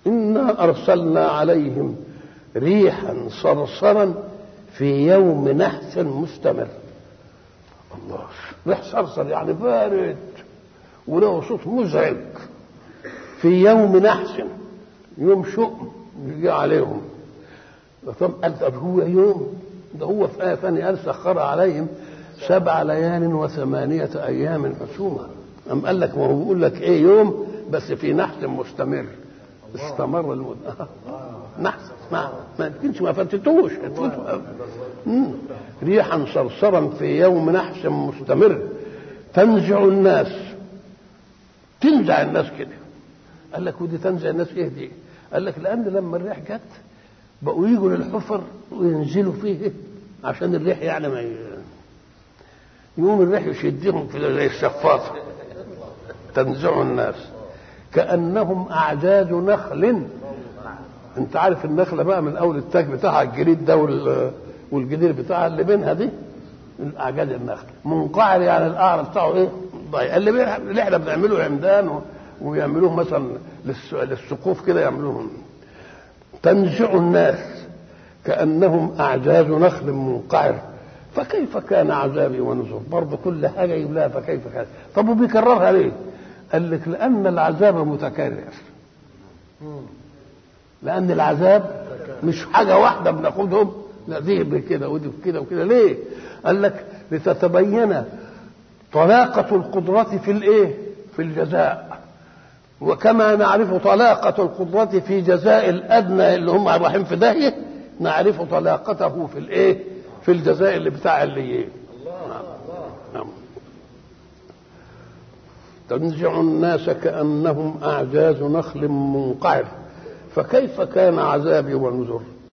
إنا أرسلنا عليهم ريحا صرصرا في يوم نحس مستمر الله ريح صرصر يعني بارد وله صوت مزعج في يوم نحس يوم شؤم يجي عليهم طب قال طب هو يوم ده هو في آية ثانية قال سخر عليهم سبع ليال وثمانية أيام حسوما أم قال لك ما هو بيقول لك إيه يوم بس في نحس مستمر استمر المدة نحس ما ما يمكنش ما فتتوش ريحا صرصرا في يوم نحس مستمر تنزع الناس تنزع الناس كده قال لك ودي تنزع الناس ايه دي قال لك لان لما الريح جت بقوا يجوا للحفر وينزلوا فيه عشان الريح يعني ما ي... يقوم الريح يشدهم كده زي الشفاطه تنزع الناس كانهم اعجاز نخل انت عارف النخله بقى من اول التاج بتاعها الجريد ده والجدير بتاعها اللي بينها دي الاعجاز النخل منقعر يعني القعر بتاعه ايه ضيق اللي, اللي احنا بنعمله عمدان ويعملوه مثلا للسقوف كده يعملوهم تنزع الناس كانهم اعجاز نخل منقعر فكيف كان عذابي ونذر برضه كل حاجه يجيب لها فكيف كان طب وبيكررها ليه قال لك لان العذاب متكرر لان العذاب مش حاجه واحده بناخدهم لا دي بكده ودي بكده وكده ليه قال لك لتتبين طلاقة القدرة في الايه في الجزاء وكما نعرف طلاقة القدرة في جزاء الأدنى اللي هم رايحين في داهية نعرف طلاقته في الايه في الجزاء اللي بتاع اللي ايه نعم. تنزع الناس كأنهم أعجاز نخل منقعر فكيف كان عذابي ونذر